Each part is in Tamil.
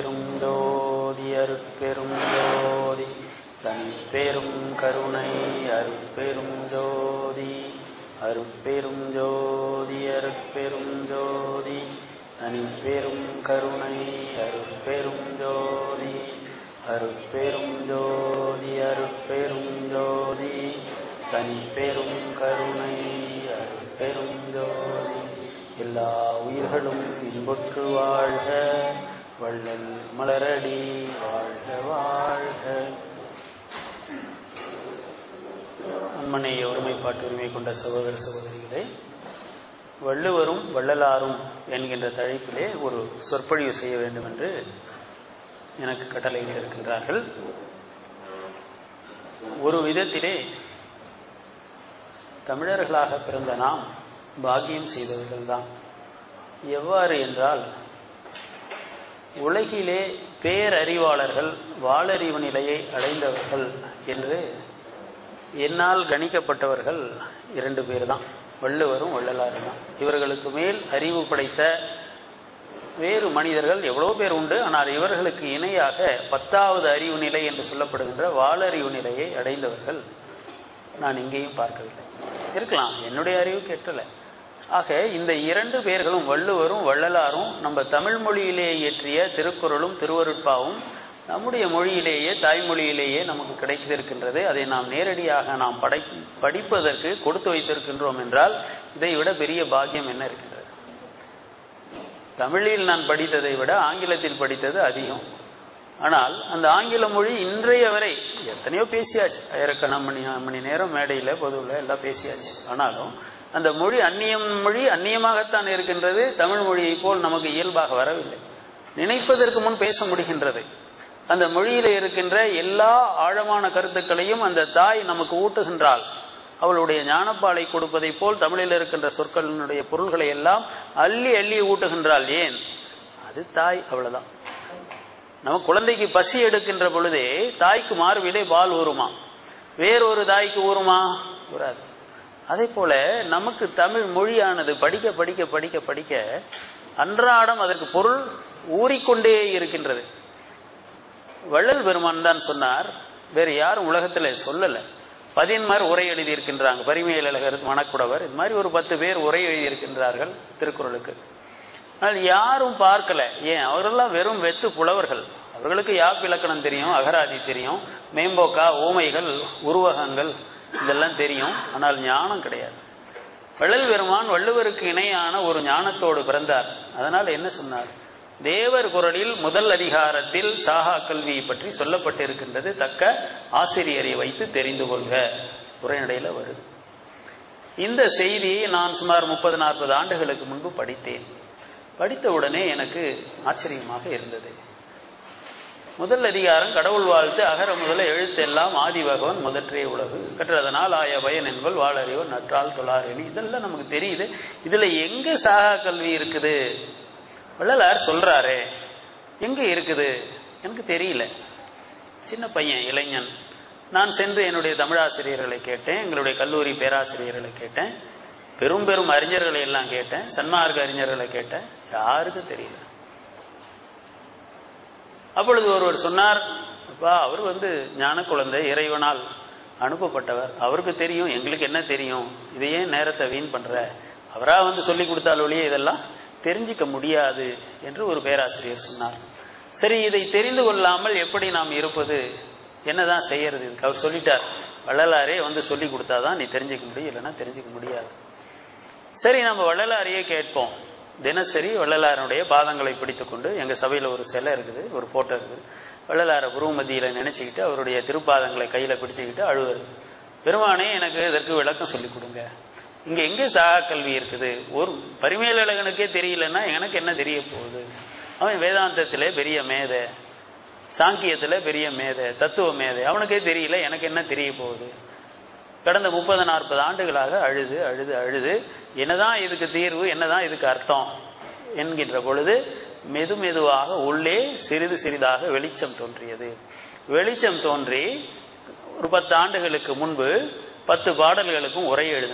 அருட்பெரும் ஜோதி அருட்பெரும் ஜோதி தனிப்பெரும் கருணை அருட்பெரும் ஜோதி அருட்பெரும் ஜோதி அருட்பெரும் ஜோதி தனிப்பெரும் கருணை அருட்பெரும் ஜோதி அருட்பெரும் ஜோதி அருட்பெரும் ஜோதி தனிப்பெரும் கருணை அருட்பெரும் ஜோதி எல்லா உயிர்களும் இன்புற்று வாழ்க வள்ளல் மலரடி வாழ்க வாழ்க அம்மனை ஒருமைப்பாட்டு உரிமை கொண்ட சகோதர சகோதரிகளே வள்ளுவரும் வள்ளலாரும் என்கின்ற தலைப்பிலே ஒரு சொற்பொழிவு செய்ய வேண்டும் என்று எனக்கு கட்டளையில் இருக்கின்றார்கள் ஒரு விதத்திலே தமிழர்களாக பிறந்த நாம் பாக்கியம் செய்தவர்கள்தான் எவ்வாறு என்றால் உலகிலே பேரறிவாளர்கள் வாளறிவு நிலையை அடைந்தவர்கள் என்று என்னால் கணிக்கப்பட்டவர்கள் இரண்டு பேர் தான் வள்ளுவரும் வள்ளலாரும் தான் இவர்களுக்கு மேல் அறிவு படைத்த வேறு மனிதர்கள் எவ்வளோ பேர் உண்டு ஆனால் இவர்களுக்கு இணையாக பத்தாவது அறிவு நிலை என்று சொல்லப்படுகின்ற வாளறிவு நிலையை அடைந்தவர்கள் நான் இங்கேயும் பார்க்கவில்லை இருக்கலாம் என்னுடைய அறிவு கெட்டல ஆக இந்த இரண்டு பேர்களும் வள்ளுவரும் வள்ளலாரும் நம்ம தமிழ் மொழியிலே இயற்றிய திருக்குறளும் திருவருட்பாவும் நம்முடைய மொழியிலேயே தாய்மொழியிலேயே நமக்கு கிடைத்திருக்கின்றது அதை நாம் நேரடியாக நாம் படை படிப்பதற்கு கொடுத்து வைத்திருக்கின்றோம் என்றால் இதை விட பெரிய பாக்கியம் என்ன இருக்கின்றது தமிழில் நான் படித்ததை விட ஆங்கிலத்தில் படித்தது அதிகம் ஆனால் அந்த ஆங்கில மொழி இன்றைய வரை எத்தனையோ பேசியாச்சு ஆயிரக்கணம் மணி மணி நேரம் மேடையில் பொதுவில் எல்லாம் பேசியாச்சு ஆனாலும் அந்த மொழி அந்நியம் மொழி அந்நியமாகத்தான் இருக்கின்றது தமிழ் மொழியை போல் நமக்கு இயல்பாக வரவில்லை நினைப்பதற்கு முன் பேச முடிகின்றது அந்த மொழியில இருக்கின்ற எல்லா ஆழமான கருத்துக்களையும் அந்த தாய் நமக்கு ஊட்டுகின்றாள் அவளுடைய ஞானப்பாலை கொடுப்பதை போல் தமிழில் இருக்கின்ற சொற்களினுடைய பொருள்களை எல்லாம் அள்ளி அள்ளி ஊட்டுகின்றாள் ஏன் அது தாய் அவ்வளவுதான் நம்ம குழந்தைக்கு பசி எடுக்கின்ற பொழுதே தாய்க்கு மார்பிலே பால் ஊறுமா வேறொரு தாய்க்கு ஊறுமா ஊறாது அதே போல நமக்கு தமிழ் மொழியானது படிக்க படிக்க படிக்க படிக்க அன்றாடம் அதற்கு பொருள் ஊறிக்கொண்டே இருக்கின்றது வள்ளல் பெருமான் தான் சொன்னார் வேறு யாரும் உலகத்துல சொல்லல பதின்மார் உரை எழுதியிருக்கின்றாங்க பரிமையழகர் மணக்குடவர் இது மாதிரி ஒரு பத்து பேர் உரை எழுதியிருக்கின்றார்கள் திருக்குறளுக்கு ஆனால் யாரும் பார்க்கல ஏன் அவரெல்லாம் வெறும் வெத்து புலவர்கள் அவர்களுக்கு யாப் இலக்கணம் தெரியும் அகராதி தெரியும் மேம்போக்கா ஓமைகள் உருவகங்கள் இதெல்லாம் தெரியும் ஆனால் ஞானம் கிடையாது வள்ளல் பெருமான் வள்ளுவருக்கு இணையான ஒரு ஞானத்தோடு பிறந்தார் அதனால் என்ன சொன்னார் தேவர் குரலில் முதல் அதிகாரத்தில் சாகா கல்வி பற்றி சொல்லப்பட்டிருக்கின்றது தக்க ஆசிரியரை வைத்து தெரிந்து கொள்க உரைநடையில வருது இந்த செய்தியை நான் சுமார் முப்பது நாற்பது ஆண்டுகளுக்கு முன்பு படித்தேன் படித்த உடனே எனக்கு ஆச்சரியமாக இருந்தது முதல் அதிகாரம் கடவுள் வாழ்த்து அகர முதல எழுத்தெல்லாம் ஆதி பகவன் முதற்றே உலகு கற்றதனால் ஆய பயன் என்பல் வாழறிவோர் நற்றால் தொழாரணி இதெல்லாம் நமக்கு தெரியுது இதுல எங்க சாகா கல்வி இருக்குது வள்ளலார் சொல்றாரு எங்க இருக்குது எனக்கு தெரியல சின்ன பையன் இளைஞன் நான் சென்று என்னுடைய தமிழாசிரியர்களை கேட்டேன் எங்களுடைய கல்லூரி பேராசிரியர்களை கேட்டேன் பெரும் பெரும் அறிஞர்களை எல்லாம் கேட்டேன் சன்மார்க்க அறிஞர்களை கேட்டேன் யாருக்கும் தெரியல அப்பொழுது ஒருவர் சொன்னார் அப்பா அவர் வந்து ஞான குழந்தை இறைவனால் அனுப்பப்பட்டவர் அவருக்கு தெரியும் எங்களுக்கு என்ன தெரியும் இதையே நேரத்தை வீண் பண்ற அவரா வந்து சொல்லி கொடுத்தால் ஒழிய இதெல்லாம் தெரிஞ்சிக்க முடியாது என்று ஒரு பேராசிரியர் சொன்னார் சரி இதை தெரிந்து கொள்ளாமல் எப்படி நாம் இருப்பது என்னதான் செய்யறது இதுக்கு அவர் சொல்லிட்டார் வள்ளலாரே வந்து சொல்லி கொடுத்தாதான் நீ தெரிஞ்சுக்க முடியும் இல்லைன்னா தெரிஞ்சுக்க முடியாது சரி நம்ம வள்ளலாரையே கேட்போம் தினசரி வள்ளலாருடைய பாதங்களை பிடித்துக்கொண்டு எங்க சபையில ஒரு சிலை இருக்குது ஒரு போட்டோ இருக்குது வள்ளலார புருவமத்தியில நினைச்சுக்கிட்டு அவருடைய திருப்பாதங்களை கையில பிடிச்சுக்கிட்டு அழுவது பெருமானே எனக்கு இதற்கு விளக்கம் சொல்லி கொடுங்க இங்க எங்க சாகா கல்வி இருக்குது ஒரு பரிமேலழகனுக்கே தெரியலன்னா எனக்கு என்ன தெரிய போகுது அவன் வேதாந்தத்திலே பெரிய மேதை சாங்கியத்துல பெரிய மேதை தத்துவ மேதை அவனுக்கே தெரியல எனக்கு என்ன தெரிய போகுது கடந்த முப்பது நாற்பது ஆண்டுகளாக அழுது அழுது அழுது என்னதான் இதுக்கு தீர்வு என்னதான் இதுக்கு அர்த்தம் என்கின்ற பொழுது மெது மெதுவாக உள்ளே சிறிது சிறிதாக வெளிச்சம் தோன்றியது வெளிச்சம் தோன்றி ஒரு பத்து ஆண்டுகளுக்கு முன்பு பத்து பாடல்களுக்கும் உரை எழுதினேன்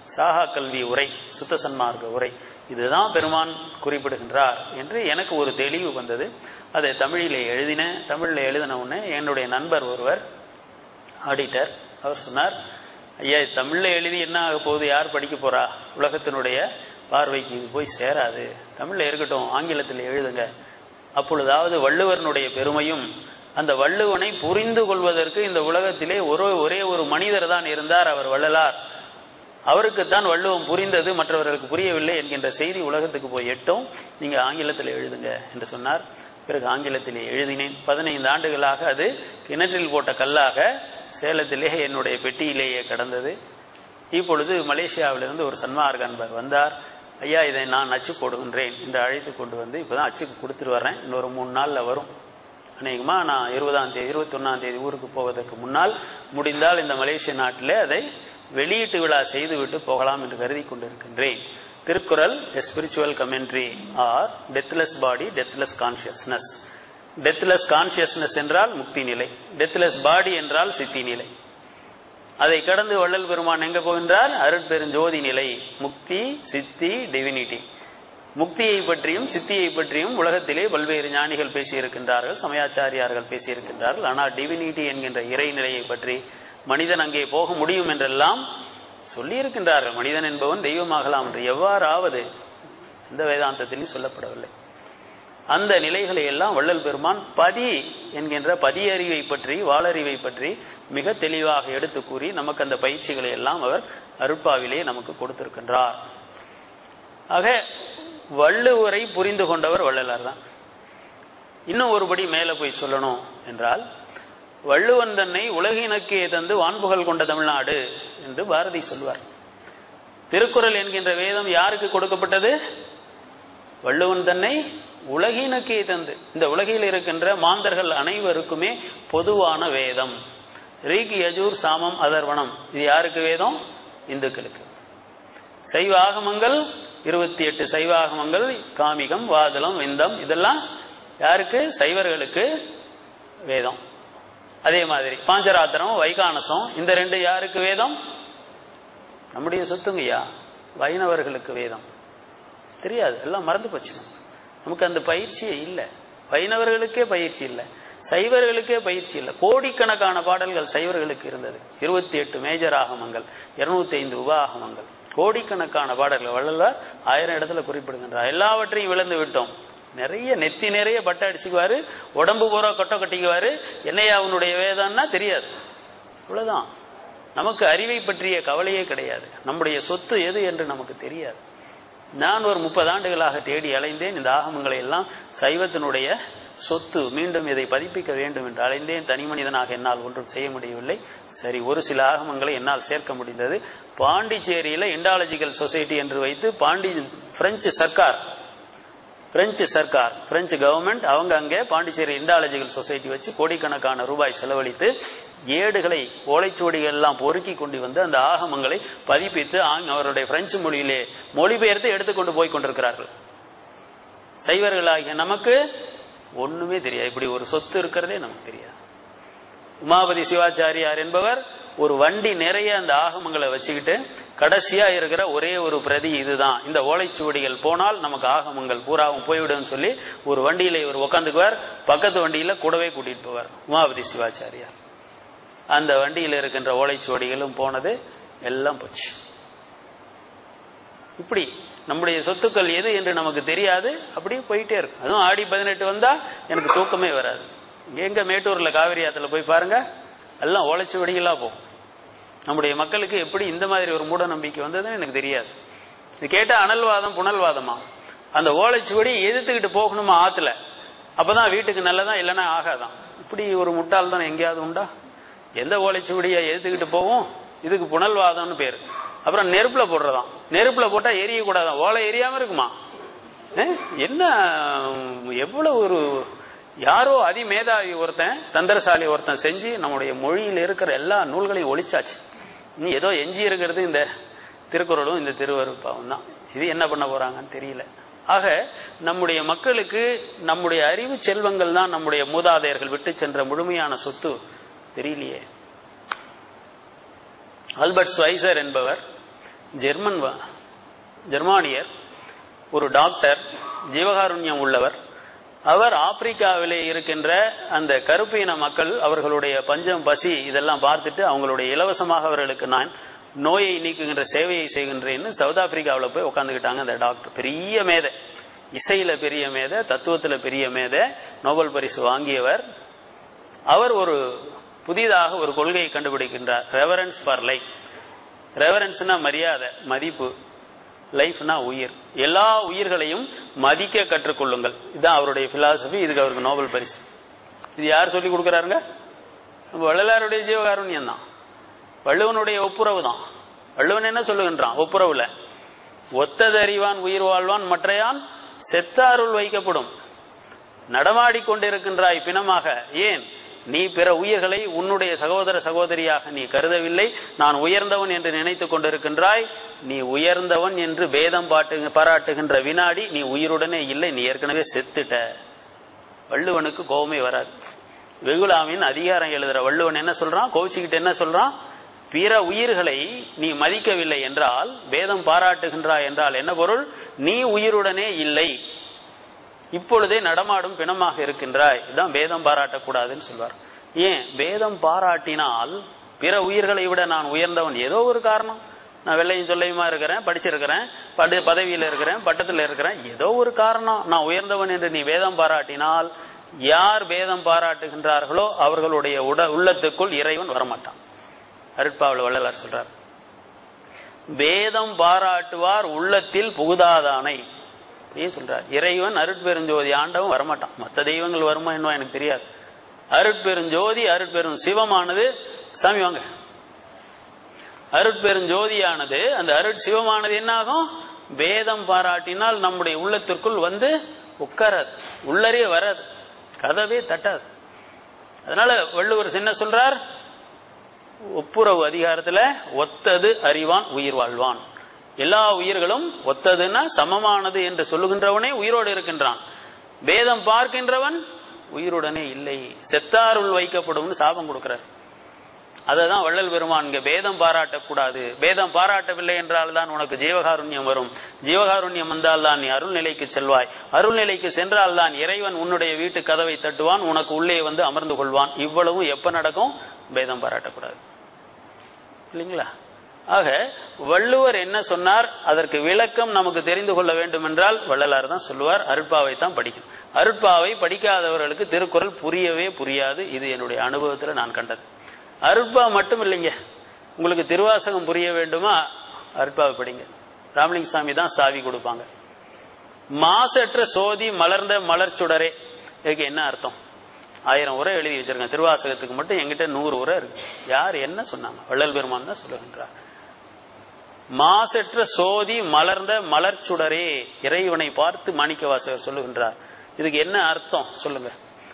சாகா கல்வி உரை சுத்த சன்மார்க்க உரை இதுதான் பெருமான் குறிப்பிடுகின்றார் என்று எனக்கு ஒரு தெளிவு வந்தது அதை தமிழிலே எழுதின தமிழில் எழுதின உடனே என்னுடைய நண்பர் ஒருவர் ஆடிட்டர் அவர் சொன்னார் ஐயா தமிழ்ல எழுதி என்ன ஆக போகுது யார் படிக்க போறா உலகத்தினுடைய பார்வைக்கு இது போய் சேராது தமிழ்ல இருக்கட்டும் ஆங்கிலத்தில் எழுதுங்க அப்பொழுதாவது வள்ளுவரனுடைய பெருமையும் அந்த வள்ளுவனை புரிந்து கொள்வதற்கு இந்த உலகத்திலே ஒரு ஒரே ஒரு மனிதர் தான் இருந்தார் அவர் வள்ளலார் அவருக்குத்தான் வள்ளுவம் புரிந்தது மற்றவர்களுக்கு புரியவில்லை என்கின்ற செய்தி உலகத்துக்கு போய் எட்டும் நீங்க ஆங்கிலத்தில் எழுதுங்க என்று சொன்னார் பிறகு ஆங்கிலத்திலே எழுதினேன் பதினைந்து ஆண்டுகளாக அது கிணற்றில் போட்ட கல்லாக சேலத்திலே என்னுடைய பெட்டியிலேயே கடந்தது இப்பொழுது மலேசியாவிலிருந்து ஒரு சன்மார்க்க அன்பர் வந்தார் ஐயா இதை நான் அச்சு போடுகின்றேன் என்று அழைத்து கொண்டு வந்து இப்பதான் அச்சுக்கு கொடுத்துட்டு வர்றேன் இன்னொரு மூணு நாள்ல வரும் அநேகமா நான் இருபதாம் தேதி இருபத்தி ஒன்னாம் தேதி ஊருக்கு போவதற்கு முன்னால் முடிந்தால் இந்த மலேசிய நாட்டிலே அதை வெளியீட்டு விழா செய்துவிட்டு போகலாம் என்று கருதி கொண்டிருக்கின்றேன் Thirukkural a spiritual commentary or deathless body deathless consciousness deathless consciousness என்றால் முக்தி நிலை டெத்லெஸ் பாடி என்றால் சித்தி நிலை அதை கடந்து வள்ளல் பெருமான் எங்க போகின்றார் அருட்பெருஞ்சோதி நிலை முக்தி சித்தி டிவினிட்டி முக்தியை பற்றியும் சித்தியை பற்றியும் உலகத்திலே பல்வேறு ஞானிகள் பேசியிருக்கின்றார்கள் சமயாச்சாரியார்கள் பேசியிருக்கின்றார்கள் ஆனால் டிவினிட்டி என்கின்ற இறைநிலையை பற்றி மனிதன் அங்கே போக முடியும் என்றெல்லாம் சொல்லியிருக்கின்றார்கள் மனிதன் என்பவன் தெய்வமாகலாம் என்று எவ்வாறாவது இந்த வேதாந்தத்திலும் சொல்லப்படவில்லை அந்த நிலைகளை எல்லாம் வள்ளல் பெருமான் பதி என்கின்ற பதியறிவை பற்றி வாளறிவை பற்றி மிக தெளிவாக எடுத்து கூறி நமக்கு அந்த பயிற்சிகளை எல்லாம் அவர் அருட்பாவிலே நமக்கு கொடுத்திருக்கின்றார் ஆக வள்ளுவரை புரிந்து கொண்டவர் வள்ளலார் தான் இன்னும் ஒருபடி மேல போய் சொல்லணும் என்றால் வள்ளுவன் தன்னை உலகினக்கே தந்து வான்புகழ் கொண்ட தமிழ்நாடு என்று பாரதி சொல்வார் திருக்குறள் என்கின்ற வேதம் யாருக்கு கொடுக்கப்பட்டது வள்ளுவன் தன்னை உலகினுக்கே தந்து இந்த உலகில் இருக்கின்ற மாந்தர்கள் அனைவருக்குமே பொதுவான வேதம் ரீக் யஜூர் சாமம் அதர்வனம் இது யாருக்கு வேதம் இந்துக்களுக்கு சைவ ஆகமங்கள் இருபத்தி எட்டு சைவ ஆகமங்கள் காமிகம் வாதலம் விந்தம் இதெல்லாம் யாருக்கு சைவர்களுக்கு வேதம் அதே மாதிரி பாஞ்சராத்திரம் வைகானசம் இந்த ரெண்டு யாருக்கு வேதம் நம்முடைய சொத்துங்கய்யா வைணவர்களுக்கு வேதம் தெரியாது எல்லாம் மறந்து போச்சு நமக்கு அந்த பயிற்சியே இல்லை வைணவர்களுக்கே பயிற்சி இல்லை சைவர்களுக்கே பயிற்சி இல்லை கோடிக்கணக்கான பாடல்கள் சைவர்களுக்கு இருந்தது இருபத்தி எட்டு மேஜர் ஆகமங்கள் இருநூத்தி ஐந்து உப ஆகமங்கள் கோடிக்கணக்கான பாடல்கள் வள்ளலார் ஆயிரம் இடத்துல குறிப்பிடுகின்றார் எல்லாவற்றையும் விழுந்து விட்டோம் நிறைய நெத்தி நிறைய பட்டை அடிச்சுக்குவாரு உடம்பு பூரா கொட்டை கட்டிக்குவாரு என்னையா அவனுடைய வேதம்னா தெரியாது இவ்வளவுதான் நமக்கு அறிவை பற்றிய கவலையே கிடையாது நம்முடைய சொத்து எது என்று நமக்கு தெரியாது நான் ஒரு முப்பது ஆண்டுகளாக தேடி அலைந்தேன் இந்த ஆகமங்களை எல்லாம் சைவத்தினுடைய சொத்து மீண்டும் இதை பதிப்பிக்க வேண்டும் என்று அலைந்தேன் தனி மனிதனாக என்னால் ஒன்றும் செய்ய முடியவில்லை சரி ஒரு சில ஆகமங்களை என்னால் சேர்க்க முடிந்தது பாண்டிச்சேரியில இண்டாலஜிக்கல் சொசைட்டி என்று வைத்து பாண்டி பிரெஞ்சு சர்க்கார் பிரெஞ்சு சர்க்கார் பிரெஞ்சு கவர்மெண்ட் அவங்க அங்கே பாண்டிச்சேரி இண்டாலஜிக்கல் சொசைட்டி வச்சு கோடிக்கணக்கான ரூபாய் செலவழித்து ஏடுகளை ஓலைச்சுவடிகள் எல்லாம் பொறுக்கி கொண்டு வந்து அந்த ஆகமங்களை பதிப்பித்து அவருடைய பிரெஞ்சு மொழியிலே மொழிபெயர்த்து எடுத்துக்கொண்டு போய் கொண்டிருக்கிறார்கள் சைவர்களாகிய நமக்கு ஒண்ணுமே தெரியாது இப்படி ஒரு சொத்து இருக்கிறதே நமக்கு தெரியாது உமாபதி சிவாச்சாரியார் என்பவர் ஒரு வண்டி நிறைய அந்த ஆகமங்களை வச்சுக்கிட்டு கடைசியா இருக்கிற ஒரே ஒரு பிரதி இதுதான் இந்த ஓலைச்சுவடிகள் போனால் நமக்கு ஆகமங்கள் பூராவும் போய்விடும் சொல்லி ஒரு வண்டியில இவர் உட்காந்துக்குவார் பக்கத்து வண்டியில கூடவே கூட்டிட்டு போவார் உமாபதி சிவாச்சாரியார் அந்த வண்டியில இருக்கின்ற ஓலைச்சுவடிகளும் போனது எல்லாம் போச்சு இப்படி நம்முடைய சொத்துக்கள் எது என்று நமக்கு தெரியாது அப்படியே போயிட்டே இருக்கும் அதுவும் ஆடி பதினெட்டு வந்தா எனக்கு தூக்கமே வராது எங்க மேட்டூர்ல காவிரி ஆத்துல போய் பாருங்க எல்லாம் உழைச்சு வெடிகளா போகும் நம்முடைய மக்களுக்கு எப்படி இந்த மாதிரி ஒரு மூட நம்பிக்கை வந்ததுன்னு எனக்கு தெரியாது இது கேட்டா அனல்வாதம் புனல்வாதமா அந்த ஓலைச்சுவடி எதிர்த்துக்கிட்டு போகணுமா ஆத்துல அப்பதான் வீட்டுக்கு நல்லதான் இல்லைன்னா ஆகாதான் இப்படி ஒரு முட்டாள் தான் எங்கேயாவது உண்டா எந்த ஓலைச்சுவடியை எதிர்த்துக்கிட்டு போவோம் இதுக்கு புனல்வாதம்னு பேரு அப்புறம் நெருப்புல போடுறதாம் நெருப்புல போட்டா எரியக்கூடாதான் ஓலை எரியாம இருக்குமா என்ன எவ்வளவு ஒரு யாரோ அதிமேதாவி ஒருத்தன் தந்திரசாலி ஒருத்தன் செஞ்சு நம்முடைய மொழியில் இருக்கிற எல்லா நூல்களையும் ஒழிச்சாச்சு நீ ஏதோ எஞ்சி இருக்கிறது இந்த திருக்குறளும் இந்த திருவருப்பாவும் தான் இது என்ன பண்ண போறாங்கன்னு தெரியல ஆக நம்முடைய மக்களுக்கு நம்முடைய அறிவு செல்வங்கள் தான் நம்முடைய மூதாதையர்கள் விட்டு சென்ற முழுமையான சொத்து தெரியலையே ஆல்பர்ட் ஸ்வைசர் என்பவர் ஜெர்மன் வ- ஜெர்மானியர் ஒரு டாக்டர் ஜீவகாருண்யம் உள்ளவர் அவர் ஆப்பிரிக்காவிலே இருக்கின்ற அந்த கருப்பு இன மக்கள் அவர்களுடைய பஞ்சம் பசி இதெல்லாம் பார்த்துட்டு அவங்களுடைய இலவசமாக அவர்களுக்கு நான் நோயை நீக்குகின்ற சேவையை செய்கின்றேன்னு சவுத் ஆப்பிரிக்காவில் போய் உட்காந்துக்கிட்டாங்க அந்த டாக்டர் பெரிய மேதை இசையில பெரிய மேதை தத்துவத்துல பெரிய மேதை நோபல் பரிசு வாங்கியவர் அவர் ஒரு புதிதாக ஒரு கொள்கையை கண்டுபிடிக்கின்றார் ரெவரன்ஸ் ஃபார் லைஃப் ரெவரன்ஸ்னா மரியாதை மதிப்பு லைஃப்னா உயிர் எல்லா உயிர்களையும் மதிக்க கற்றுக்கொள்ளுங்கள் இதுதான் அவருடைய பிலாசபி இதுக்கு அவருக்கு நோபல் பரிசு இது யார் சொல்லி கொடுக்கறாருங்க நம்ம வள்ளலாருடைய ஜீவகாருண்யம் தான் வள்ளுவனுடைய ஒப்புரவு தான் வள்ளுவன் என்ன சொல்லுகின்றான் ஒப்புரவுல ஒத்ததறிவான் உயிர் வாழ்வான் மற்றையான் செத்தாருள் வைக்கப்படும் நடமாடிக் கொண்டிருக்கின்றாய் பிணமாக ஏன் நீ பிற உயிர்களை உன்னுடைய சகோதர சகோதரியாக நீ கருதவில்லை நான் உயர்ந்தவன் என்று நினைத்துக் கொண்டிருக்கின்றாய் நீ உயர்ந்தவன் என்று பேதம் பாட்டு பாராட்டுகின்ற வினாடி நீ உயிருடனே இல்லை நீ ஏற்கனவே செத்துட்ட வள்ளுவனுக்கு கோபமே வராது வெகுலாமின் அதிகாரம் எழுதுற வள்ளுவன் என்ன சொல்றான் கோவிச்சுக்கிட்டு என்ன சொல்றான் பிற உயிர்களை நீ மதிக்கவில்லை என்றால் பேதம் பாராட்டுகின்றாய் என்றால் என்ன பொருள் நீ உயிருடனே இல்லை இப்பொழுதே நடமாடும் பிணமாக இருக்கின்றாய் இதான் பேதம் பாராட்டக்கூடாதுன்னு சொல்வார் ஏன் பேதம் பாராட்டினால் பிற உயிர்களை விட நான் உயர்ந்தவன் ஏதோ ஒரு காரணம் நான் வெள்ளையும் சொல்லையுமா இருக்கிறேன் படிச்சிருக்கிறேன் படு பதவியில் இருக்கிறேன் பட்டத்தில் இருக்கிறேன் ஏதோ ஒரு காரணம் நான் உயர்ந்தவன் என்று நீ வேதம் பாராட்டினால் யார் பேதம் பாராட்டுகின்றார்களோ அவர்களுடைய உட உள்ளத்துக்குள் இறைவன் வரமாட்டான் அருட்பாவில் வள்ளலார் சொல்றார் வேதம் பாராட்டுவார் உள்ளத்தில் புகுதாதானை ஏன் சொல்றார் இறைவன் அருட்பெருஞ்சோதி ஆண்டவன் வரமாட்டான் மற்ற தெய்வங்கள் வருமா என்னவோ எனக்கு தெரியாது அருட்பெருஞ்சோதி அருட்பெரும் சிவமானது சாமி வாங்க அருட்பெருஞ்சோதியானது அந்த அருட் சிவமானது என்ன ஆகும் வேதம் பாராட்டினால் நம்முடைய உள்ளத்திற்குள் வந்து உட்காராது உள்ளறிய வராது கதவே தட்டாது அதனால வள்ளுவர் என்ன சொல்றார் ஒப்புரவு அதிகாரத்துல ஒத்தது அறிவான் உயிர் வாழ்வான் எல்லா உயிர்களும் ஒத்ததுன்னா சமமானது என்று சொல்லுகின்றவனே உயிரோடு இருக்கின்றான் வேதம் பார்க்கின்றவன் உயிருடனே இல்லை செத்தாருள் வைக்கப்படும் சாபம் கொடுக்கிறார் அததான் வள்ளல் பெருமான் இங்க பேதம் பாராட்டக்கூடாது பேதம் பாராட்டவில்லை என்றால் தான் உனக்கு ஜீவகாருண்யம் வரும் ஜீவகாருண்யம் வந்தால் தான் நீ அருள்நிலைக்கு செல்வாய் அருள்நிலைக்கு சென்றால் தான் இறைவன் உன்னுடைய வீட்டு கதவை தட்டுவான் உனக்கு உள்ளே வந்து அமர்ந்து கொள்வான் இவ்வளவும் எப்ப நடக்கும் பேதம் பாராட்டக்கூடாது இல்லைங்களா ஆக வள்ளுவர் என்ன சொன்னார் அதற்கு விளக்கம் நமக்கு தெரிந்து கொள்ள வேண்டும் என்றால் வள்ளலார் தான் சொல்லுவார் அருட்பாவை தான் படிக்கும் அருட்பாவை படிக்காதவர்களுக்கு திருக்குறள் புரியவே புரியாது இது என்னுடைய அனுபவத்தில் நான் கண்டது அருட்பா மட்டும் இல்லைங்க உங்களுக்கு திருவாசகம் புரிய வேண்டுமா அருட்பாவை படிங்க ராமலிங்க சாமி தான் சாவி கொடுப்பாங்க மாசற்ற சோதி மலர்ந்த மலர் சுடரே இதுக்கு என்ன அர்த்தம் ஆயிரம் உரை எழுதி வச்சிருக்கேன் திருவாசகத்துக்கு மட்டும் எங்கிட்ட நூறு உரை இருக்கு யார் என்ன சொன்னாங்க வள்ளல் பெருமான் தான் சொல்லுகின்றார் மாசற்ற சோதி மலர்ந்த மலர் சுடரே இறைவனை பார்த்து மாணிக்கவாசகர் சொல்லுகின்றார் இதுக்கு என்ன அர்த்தம் சொல்லுங்க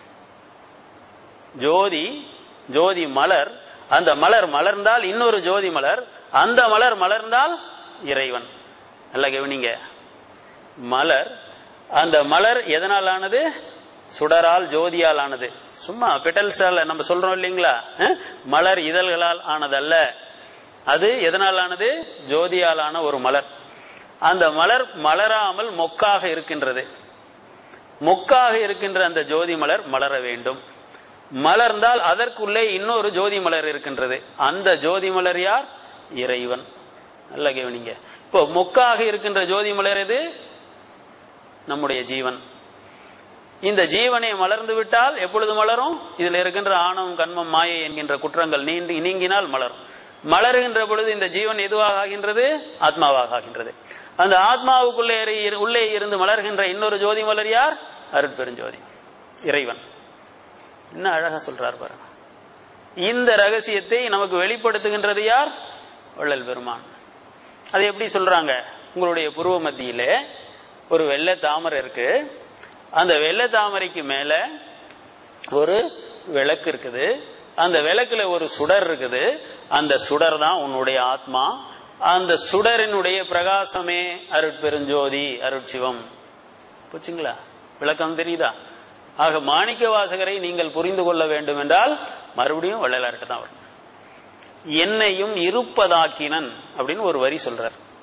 ஜோதி ஜோதி மலர் அந்த மலர் மலர்ந்தால் இன்னொரு ஜோதி மலர் அந்த மலர் மலர்ந்தால் இறைவன் நல்லா கவனிங்க மலர் அந்த மலர் எதனால் ஆனது சுடரால் ஜோதியால் ஆனது சும்மா பெட்டல்ஸால் நம்ம சொல்றோம் இல்லைங்களா அஹ்? மலர் இதழ்களால் ஆனதல்ல அது எதனால் ஆனது ஜோதியால் ஆன ஒரு மலர் அந்த மலர் மலராமல் மொக்காக இருக்கின்றது மொக்காக இருக்கின்ற அந்த ஜோதி மலர் மலர வேண்டும் மலர்ந்தால் அதற்குள்ளே இன்னொரு ஜோதி மலர் இருக்கின்றது அந்த ஜோதி மலர் யார் இறைவன் நல்ல கவனிங்க இப்போ மொக்காக இருக்கின்ற ஜோதி மலர் எது நம்முடைய ஜீவன் இந்த ஜீவனை மலர்ந்து விட்டால் எப்பொழுது மலரும் இதில் இருக்கின்ற ஆணவம் கண்மம் மாயை என்கின்ற குற்றங்கள் நீண்டி நீங்கினால் மலரும் மலருகின்ற பொழுது இந்த ஜீவன் எதுவாக ஆகின்றது ஆத்மாவாக ஆகின்றது அந்த ஆத்மாவுக்குள்ளே இரு- உள்ளே இருந்து மலர்கின்ற இன்னொரு ஜோதி மலர் யார் அருட்பெருஞ்சோதி இறைவன் என்ன அழகா சொல்றார் பாருங்க இந்த ரகசியத்தை நமக்கு வெளிப்படுத்துகின்றது யார் வள்ளல் பெருமான் அது எப்படி சொல்றாங்க உங்களுடைய புருவ மத்தியிலே ஒரு வெள்ளை தாமரை இருக்கு அந்த வெள்ளை தாமரைக்கு மேல ஒரு விளக்கு இருக்குது அந்த விளக்குல ஒரு சுடர் இருக்குது அந்த சுடர் தான் உன்னுடைய ஆத்மா அந்த சுடரினுடைய பிரகாசமே அருட்பெருஞ்சோதி அருட்சிவம் போச்சுங்களா விளக்கம் தெரியுதா ஆக மாணிக்க வாசகரை நீங்கள் புரிந்து கொள்ள வேண்டும் என்றால் மறுபடியும் வள்ளலார்கிட்ட தான் வரணும் என்னையும் இருப்பதாக்கினன் அப்படின்னு ஒரு வரி சொல்றார்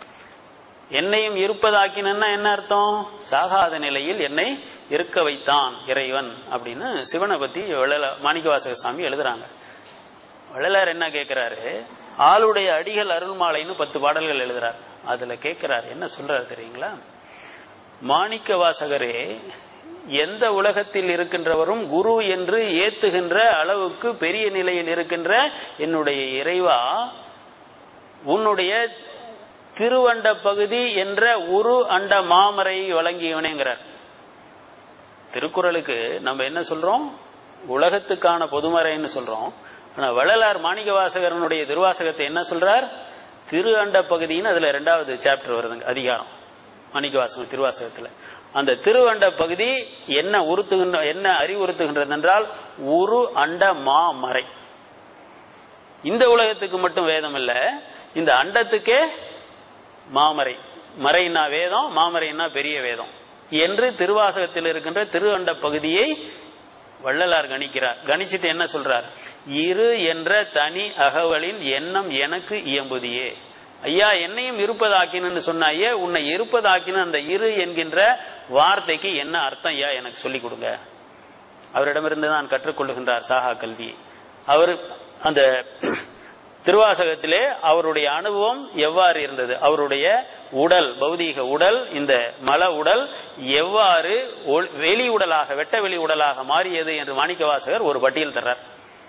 என்னையும் இருப்பதாக்கினா என்ன அர்த்தம் சாகாத நிலையில் என்னை இருக்க வைத்தான் இறைவன் அப்படின்னு சிவனை பத்தி வள்ளல மாணிக்கவாசக சாமி எழுதுறாங்க வள்ளலார் என்ன கேட்கிறாரு ஆளுடைய அடிகள் அருள்மாலைன்னு பத்து பாடல்கள் எழுதுறார் அதுல கேட்கிறார் என்ன சொல்றாரு தெரியுங்களா மாணிக்க வாசகரே எந்த உலகத்தில் இருக்கின்றவரும் குரு என்று ஏத்துகின்ற அளவுக்கு பெரிய நிலையில் இருக்கின்ற என்னுடைய இறைவா உன்னுடைய திருவண்ட பகுதி என்ற உரு அண்ட மாமரை வழங்கியவனேங்கிறார் திருக்குறளுக்கு நம்ம என்ன சொல்றோம் உலகத்துக்கான பொதுமறைன்னு சொல்றோம் ஆனா வள்ளலார் மாணிக்க வாசகரனுடைய திருவாசகத்தை என்ன சொல்றார் திரு அண்ட பகுதின்னு அதுல ரெண்டாவது சாப்டர் வருதுங்க அதிகாரம் மாணிக்க வாசகம் திருவாசகத்துல அந்த திருவண்ட பகுதி என்ன உறுத்துகின்ற என்ன அறிவுறுத்துகின்றது என்றால் உரு அண்ட மாமறை இந்த உலகத்துக்கு மட்டும் வேதம் இல்ல இந்த அண்டத்துக்கே மாமறை மறைனா வேதம் மாமறைனா பெரிய வேதம் என்று திருவாசகத்தில் இருக்கின்ற திரு அண்ட பகுதியை வள்ளலார் கணிக்கிறார் கணிச்சிட்டு என்ன சொல்றார் இரு என்ற தனி அகவலின் எண்ணம் எனக்கு இயம்புதியே ஐயா என்னையும் இருப்பதாக்கினு சொன்னாயே உன்னை இருப்பதாக்கின அந்த இரு என்கின்ற வார்த்தைக்கு என்ன அர்த்தம் ஐயா எனக்கு சொல்லிக் கொடுங்க அவரிடமிருந்து நான் கற்றுக்கொள்ளுகின்றார் சாகா கல்வி அவர் அந்த திருவாசகத்திலே அவருடைய அனுபவம் எவ்வாறு இருந்தது அவருடைய உடல் பௌதீக உடல் இந்த மல உடல் எவ்வாறு வெளி உடலாக வெட்ட வெளி உடலாக மாறியது என்று மாணிக்க வாசகர் ஒரு பட்டியல் தர்றார்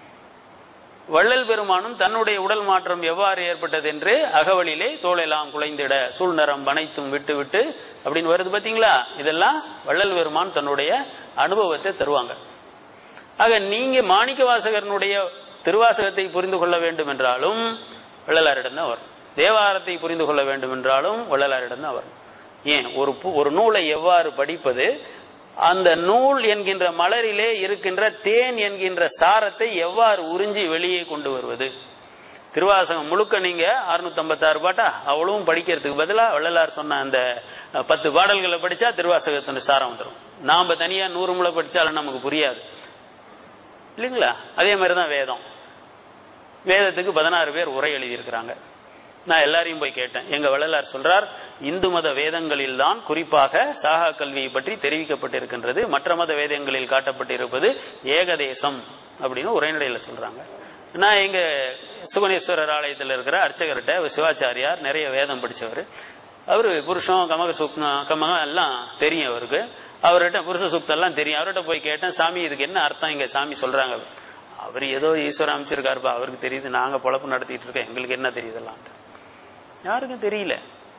வள்ளல் பெருமானும் தன்னுடைய உடல் மாற்றம் எவ்வாறு ஏற்பட்டது என்று அகவலிலே தோளெல்லாம் குலைந்திட சூழ்நரம் வனைத்தும் விட்டு விட்டு அப்படின்னு வருது பாத்தீங்களா இதெல்லாம் வள்ளல் பெருமான் தன்னுடைய அனுபவத்தை தருவாங்க ஆக நீங்க மாணிக்க வாசகரனுடைய திருவாசகத்தை புரிந்து கொள்ள வேண்டும் என்றாலும் வள்ளலாரிடம் தான் வரும் தேவாரத்தை புரிந்து கொள்ள வேண்டும் என்றாலும் வள்ளலாரிடம் தான் வரும் ஏன் ஒரு ஒரு நூலை எவ்வாறு படிப்பது அந்த நூல் என்கின்ற மலரிலே இருக்கின்ற தேன் என்கின்ற சாரத்தை எவ்வாறு உறிஞ்சி வெளியே கொண்டு வருவது திருவாசகம் முழுக்க நீங்க அறுநூத்தி ஐம்பத்தாறு பாட்டா அவ்வளவும் படிக்கிறதுக்கு பதிலா வள்ளலார் சொன்ன அந்த பத்து பாடல்களை படிச்சா திருவாசகத்தின் சாரம் வந்துடும் நாம தனியா நூறு முளை படிச்சாலும் நமக்கு புரியாது இல்லைங்களா அதே மாதிரிதான் வேதம் வேதத்துக்கு பதினாறு பேர் உரை எழுதியிருக்கிறாங்க நான் எல்லாரையும் போய் கேட்டேன் எங்க வள்ளலார் சொல்றார் இந்து மத வேதங்களில் தான் குறிப்பாக சாகா கல்வியை பற்றி தெரிவிக்கப்பட்டிருக்கின்றது மற்ற மத வேதங்களில் காட்டப்பட்டிருப்பது ஏகதேசம் அப்படின்னு உரைநடையில சொல்றாங்க நான் எங்க சுகனேஸ்வரர் ஆலயத்தில் இருக்கிற அர்ச்சகர்கிட்ட சிவாச்சாரியார் நிறைய வேதம் படிச்சவர் அவரு புருஷம் கமக சுப்னம் கமகம் எல்லாம் தெரியும் அவருக்கு அவர்கிட்ட புருஷ சுப்தம் எல்லாம் தெரியும் அவர்கிட்ட போய் கேட்டேன் சாமி இதுக்கு என்ன அர்த்தம் இங்க சாமி சொல்றாங்க அவர் ஏதோ ஈஸ்வரன் அமைச்சிருக்காருப்பா அவருக்கு தெரியுது நாங்க பொழப்பு நடத்திட்டு இருக்கோம் எங்களுக்கு என்ன தெரியுதெல்லாம் யாருக்கும் தெரியல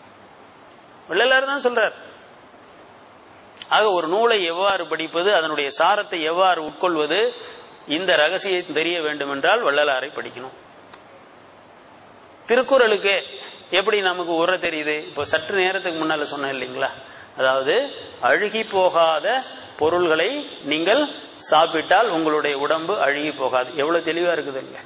வள்ளலார் தான் சொல்றார் ஆக ஒரு நூலை எவ்வாறு படிப்பது அதனுடைய சாரத்தை எவ்வாறு உட்கொள்வது இந்த ரகசியம் தெரிய வேண்டும் என்றால் வள்ளலாரை படிக்கணும் திருக்குறளுக்கு எப்படி நமக்கு உர தெரியுது இப்போ சற்று நேரத்துக்கு முன்னால சொன்னேன் இல்லைங்களா அதாவது அழுகி போகாத பொருள்களை நீங்கள் சாப்பிட்டால் உங்களுடைய உடம்பு அழுகி போகாது எவ்வளவு தெளிவா இருக்குதுங்க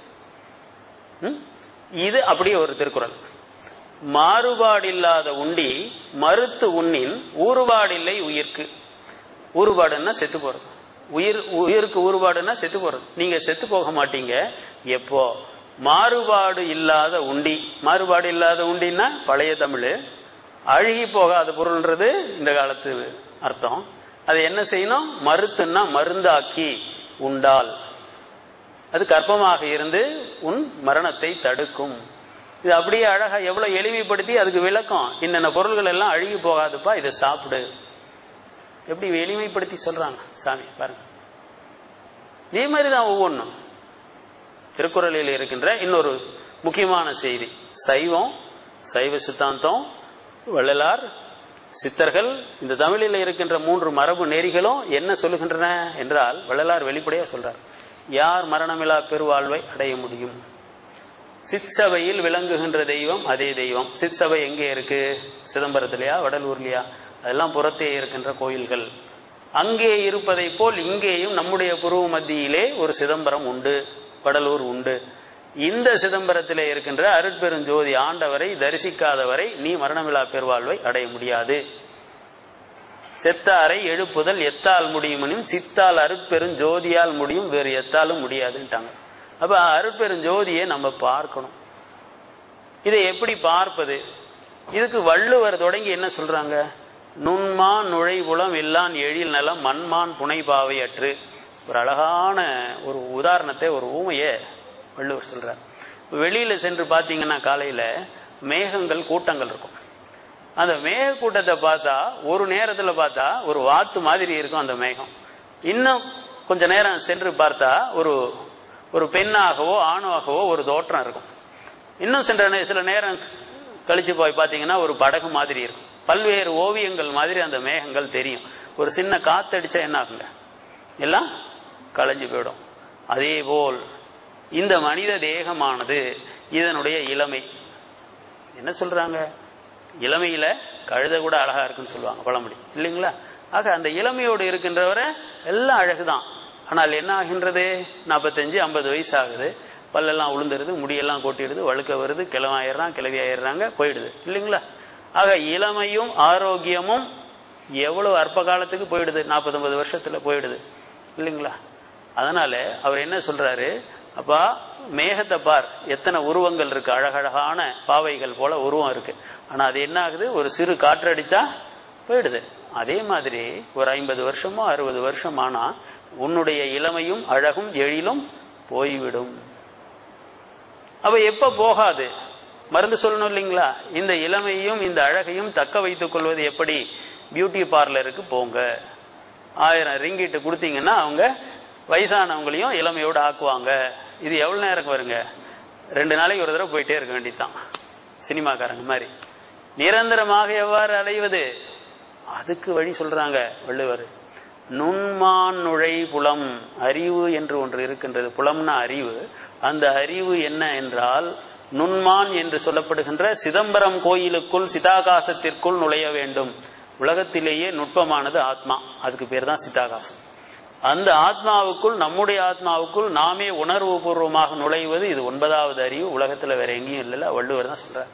இது அப்படியே ஒரு திருக்குறள் மாறுபாடில்லாத உண்டி மறுத்து உண்ணின் ஊறுபாடில்லை உயிர்க்கு ஊறுபாடுன்னா செத்து போறது உயிர் உயிருக்கு ஊறுபாடுன்னா செத்து போறது நீங்க செத்து போக மாட்டீங்க எப்போ மாறுபாடு இல்லாத உண்டி மாறுபாடு இல்லாத உண்டின்னா பழைய தமிழ் அழுகி போகாத பொருள்ன்றது இந்த காலத்து அர்த்தம் அது என்ன செய்யணும் மருத்துன்னா மருந்தாக்கி உண்டால் அது கர்ப்பமாக இருந்து உன் மரணத்தை தடுக்கும் இது அப்படியே அழகா எவ்வளவு எளிமைப்படுத்தி அதுக்கு விளக்கம் என்னென்ன பொருள்கள் எல்லாம் அழுகி போகாதுப்பா இதை சாப்பிடு எப்படி எளிமைப்படுத்தி சொல்றாங்க சாமி பாருங்க இதே மாதிரிதான் ஒவ்வொன்றும் திருக்குறளில் இருக்கின்ற இன்னொரு முக்கியமான செய்தி சைவம் சைவ சித்தாந்தம் வள்ளலார் சித்தர்கள் இந்த தமிழில் இருக்கின்ற மூன்று மரபு நெறிகளும் என்ன சொல்லுகின்றன என்றால் வள்ளலார் வெளிப்படையா சொல்றார் யார் மரணமில்லா பெருவாழ்வை அடைய முடியும் சிற்சபையில் விளங்குகின்ற தெய்வம் அதே தெய்வம் சிற்சபை எங்கே இருக்கு சிதம்பரத்திலையா வடலூர்லையா அதெல்லாம் புறத்தே இருக்கின்ற கோயில்கள் அங்கே இருப்பதை போல் இங்கேயும் நம்முடைய புருவ மத்தியிலே ஒரு சிதம்பரம் உண்டு வடலூர் உண்டு இந்த சிதம்பரத்திலே இருக்கின்ற அருட்பெருஞ்சோதி ஆண்டவரை தரிசிக்காதவரை நீ மரணமில்லா பெருவாழ்வை அடைய முடியாது செத்தாரை எழுப்புதல் எத்தால் முடியுமெனும் சித்தால் அருட்பெருஞ்சோதியால் முடியும் வேறு எத்தாலும் முடியாதுன்ட்டாங்க அப்ப அருட்பெருஞ்சோதியை நம்ம பார்க்கணும் இதை எப்படி பார்ப்பது இதுக்கு வள்ளுவர் தொடங்கி என்ன சொல்றாங்க நுண்மான் நுழைவுளம் இல்லான் எழில் நலம் மண்மான் புனைபாவை அற்று ஒரு அழகான ஒரு உதாரணத்தை ஒரு ஊமைய வள்ளுவர் சொல்றார் வெளியில சென்று பாத்தீங்கன்னா காலையில மேகங்கள் கூட்டங்கள் இருக்கும் அந்த மேக கூட்டத்தை பார்த்தா ஒரு நேரத்துல பார்த்தா ஒரு வாத்து மாதிரி இருக்கும் அந்த மேகம் இன்னும் கொஞ்ச நேரம் சென்று பார்த்தா ஒரு ஒரு பெண்ணாகவோ ஆணாகவோ ஒரு தோற்றம் இருக்கும் இன்னும் சென்ற நே- சில நேரம் கழிச்சு போய் பாத்தீங்கன்னா ஒரு படகு மாதிரி இருக்கும் பல்வேறு ஓவியங்கள் மாதிரி அந்த மேகங்கள் தெரியும் ஒரு சின்ன காத்தடிச்சா என்ன ஆகுங்க எல்லாம் களைஞ்சு போயிடும் அதே போல் இந்த மனித தேகமானது இதனுடைய இளமை என்ன சொல்றாங்க இளமையில கழுத கூட அழகா இருக்குன்னு சொல்லுவாங்க பழமொழி இல்லைங்களா ஆக அந்த இளமையோடு இருக்கின்றவரை எல்லாம் அழகுதான் ஆனால் என்ன ஆகின்றது நாற்பத்தஞ்சு ஐம்பது வயசு ஆகுது பல்லெல்லாம் உளுந்துருது முடியெல்லாம் கொட்டிடுது வழுக்க வருது கிளவாயிடுறான் கிளவி ஆயிடுறாங்க போயிடுது இல்லைங்களா ஆக இளமையும் ஆரோக்கியமும் எவ்வளவு அற்ப காலத்துக்கு போயிடுது நாற்பது ஐம்பது வருஷத்துல போயிடுது இல்லைங்களா அதனால அவர் என்ன சொல்றாரு அப்பா மேகத்தை பார் எத்தனை உருவங்கள் இருக்கு அழகழகான பாவைகள் போல உருவம் இருக்கு ஆனா அது என்ன ஆகுது ஒரு சிறு காற்றடித்தா போயிடுது அதே மாதிரி ஒரு ஐம்பது வருஷமோ அறுபது வருஷம் ஆனா உன்னுடைய இளமையும் அழகும் எழிலும் போய்விடும் அப்ப எப்ப போகாது மருந்து சொல்லணும் இல்லைங்களா இந்த இளமையும் இந்த அழகையும் தக்க வைத்துக் கொள்வது எப்படி பியூட்டி பார்லருக்கு போங்க ஆயிரம் ரிங்கிட்டு கொடுத்தீங்கன்னா அவங்க வயசானவங்களையும் இளமையோடு ஆக்குவாங்க இது எவ்வளவு நேரம் வருங்க ரெண்டு நாளைக்கு ஒரு தடவை போயிட்டே இருக்க வேண்டியதுதான் சினிமாக்காரங்க மாதிரி நிரந்தரமாக எவ்வாறு அலைவது அதுக்கு வழி சொல்றாங்க வள்ளுவர் நுண்மான் நுழை புலம் அறிவு என்று ஒன்று இருக்கின்றது புலம்னா அறிவு அந்த அறிவு என்ன என்றால் நுண்மான் என்று சொல்லப்படுகின்ற சிதம்பரம் கோயிலுக்குள் சிதாகாசத்திற்குள் நுழைய வேண்டும் உலகத்திலேயே நுட்பமானது ஆத்மா அதுக்கு பேர் தான் சிதாகாசம் அந்த ஆத்மாவுக்குள் நம்முடைய ஆத்மாவுக்குள் நாமே உணர்வு பூர்வமாக நுழைவது இது ஒன்பதாவது அறிவு உலகத்துல வேற எங்கேயும் இல்லைல்ல வள்ளுவர் தான் சொல்றார்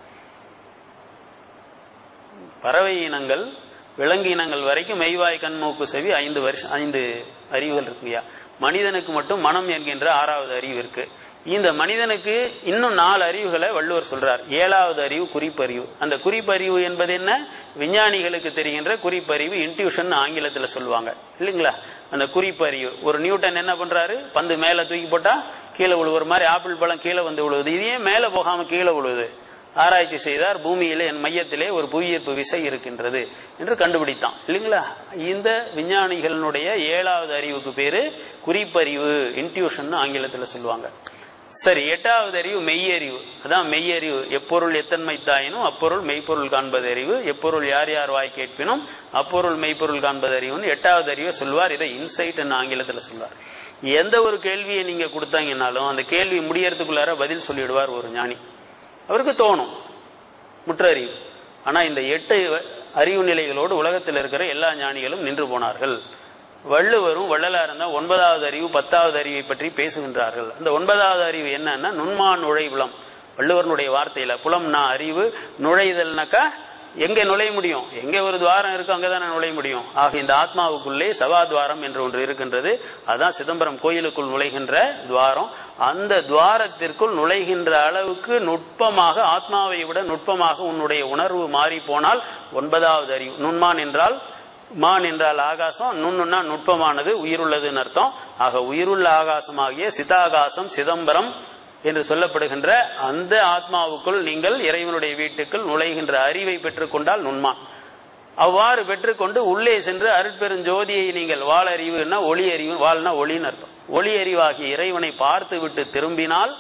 பறவை இனங்கள் விலங்கு இனங்கள் வரைக்கும் மெய்வாய் கண் மூக்கு செவி ஐந்து வருஷம் ஐந்து அறிவுகள் இருக்குங்கய்யா மனிதனுக்கு மட்டும் மனம் என்கின்ற ஆறாவது அறிவு இருக்கு இந்த மனிதனுக்கு இன்னும் நாலு அறிவுகளை வள்ளுவர் சொல்றார் ஏழாவது அறிவு குறிப்பறிவு அந்த குறிப்பறிவு என்பது என்ன விஞ்ஞானிகளுக்கு தெரிகின்ற குறிப்பறிவு இன்ட்யூஷன் ஆங்கிலத்துல சொல்லுவாங்க இல்லைங்களா அந்த குறிப்பறிவு ஒரு நியூட்டன் என்ன பண்றாரு பந்து மேல தூக்கி போட்டா கீழே விழுவுற மாதிரி ஆப்பிள் பழம் கீழே வந்து விழுவுது இது ஏன் மேல போகாம கீழே விழுவுது ஆராய்ச்சி செய்தார் பூமியிலே என் மையத்திலே ஒரு புவியீர்ப்பு விசை இருக்கின்றது என்று கண்டுபிடித்தான் இல்லைங்களா இந்த விஞ்ஞானிகளினுடைய ஏழாவது அறிவுக்கு பேரு குறிப்பறிவு இன்ட்யூஷன் ஆங்கிலத்துல சொல்லுவாங்க சரி எட்டாவது அறிவு மெய்யறிவு அதான் மெய்யறிவு எப்பொருள் எத்தன்மை தாயினும் அப்பொருள் மெய்ப்பொருள் காண்பது அறிவு எப்பொருள் யார் யார் வாய் கேட்பினும் அப்பொருள் மெய்ப்பொருள் காண்பது அறிவுன்னு எட்டாவது அறிவை சொல்வார் இதை இன்சைட் ஆங்கிலத்துல சொல்வார் எந்த ஒரு கேள்வியை நீங்க கொடுத்தாங்கன்னாலும் அந்த கேள்வி முடியறதுக்குள்ளார பதில் சொல்லிடுவார் ஒரு ஞானி அவருக்கு தோணும் முற்றறிவு ஆனா இந்த எட்டு அறிவு நிலைகளோடு உலகத்தில் இருக்கிற எல்லா ஞானிகளும் நின்று போனார்கள் வள்ளுவரும் வள்ளலாரும் தான் ஒன்பதாவது அறிவு பத்தாவது அறிவை பற்றி பேசுகின்றார்கள் அந்த ஒன்பதாவது அறிவு என்னன்னா நுண்மா நுழைவுளம் வள்ளுவரனுடைய வார்த்தையில புலம்னா அறிவு நுழைதல்னாக்கா எங்க நுழைய முடியும் எங்க ஒரு துவாரம் இருக்கோ அங்கதானே நுழைய முடியும் ஆக இந்த ஆத்மாவுக்குள்ளே சவாத்வாரம் என்று ஒன்று இருக்கின்றது அதான் சிதம்பரம் கோயிலுக்குள் நுழைகின்ற துவாரம் அந்த துவாரத்திற்குள் நுழைகின்ற அளவுக்கு நுட்பமாக ஆத்மாவை விட நுட்பமாக உன்னுடைய உணர்வு மாறி போனால் ஒன்பதாவது அறிவு நுண்மான் என்றால் மான் என்றால் ஆகாசம் நுண்ணுன்னா நுட்பமானது உயிருள்ளதுன்னு அர்த்தம் ஆக உயிருள்ள ஆகாசமாகிய சிதாகாசம் சிதம்பரம் என்று சொல்லப்படுகின்ற அந்த ஆத்மாவுக்குள் நீங்கள் இறைவனுடைய வீட்டுக்குள் நுழைகின்ற அறிவை பெற்றுக்கொண்டால் நுண்மான் அவ்வாறு பெற்றுக்கொண்டு உள்ளே சென்று அருட்பெருஞ்சோதியை நீங்கள் வாழ அறிவுன்னா ஒளி அறிவு வாழ்னா ஒளின்னு அர்த்தம் ஒளி அறிவாகிய இறைவனை பார்த்து விட்டு திரும்பினால்